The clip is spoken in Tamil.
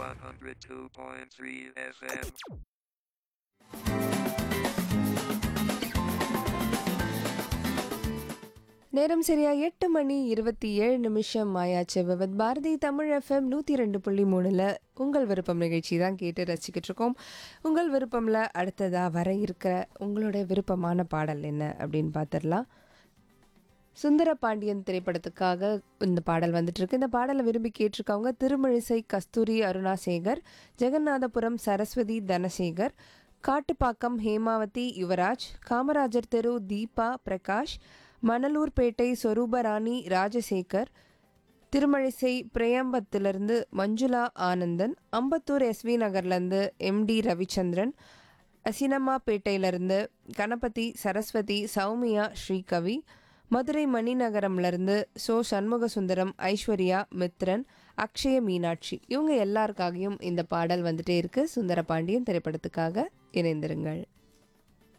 102.3 FM. நேரம் சரியா எட்டு மணி இருபத்தி ஏழு நிமிஷம் ஆயாச்சு விவத் பாரதி தமிழ் எஃப்எம் நூற்றி ரெண்டு புள்ளி மூணில் உங்கள் விருப்பம் நிகழ்ச்சி தான் கேட்டு ரசிக்கிட்டு இருக்கோம் உங்கள் விருப்பமில் அடுத்ததாக வர இருக்கிற உங்களுடைய விருப்பமான பாடல் என்ன அப்படின்னு பார்த்துடலாம் சுந்தர பாண்டியன் திரைப்படத்துக்காக இந்த பாடல் வந்துட்டு இருக்கு இந்த பாடலை விரும்பி கேட்டிருக்கவங்க திருமழிசை கஸ்தூரி அருணாசேகர் ஜெகநாதபுரம் சரஸ்வதி தனசேகர் காட்டுப்பாக்கம் ஹேமாவதி யுவராஜ் காமராஜர் தெரு தீபா பிரகாஷ் மணலூர்பேட்டை சொரூபராணி ராஜசேகர் திருமழிசை பிரேயம்பத்திலிருந்து மஞ்சுளா ஆனந்தன் அம்பத்தூர் எஸ்வி நகர்லேருந்து எம்டி ரவிச்சந்திரன் அசினமாப்பேட்டையிலேருந்து கணபதி சரஸ்வதி சௌமியா ஸ்ரீகவி மதுரை மணிநகரம்லேருந்து சோ சண்முக சுந்தரம் ஐஸ்வர்யா மித்ரன் அக்ஷய மீனாட்சி இவங்க எல்லாருக்காகவும் இந்த பாடல் வந்துட்டே இருக்கு சுந்தர பாண்டியன் திரைப்படத்துக்காக இணைந்திருங்கள்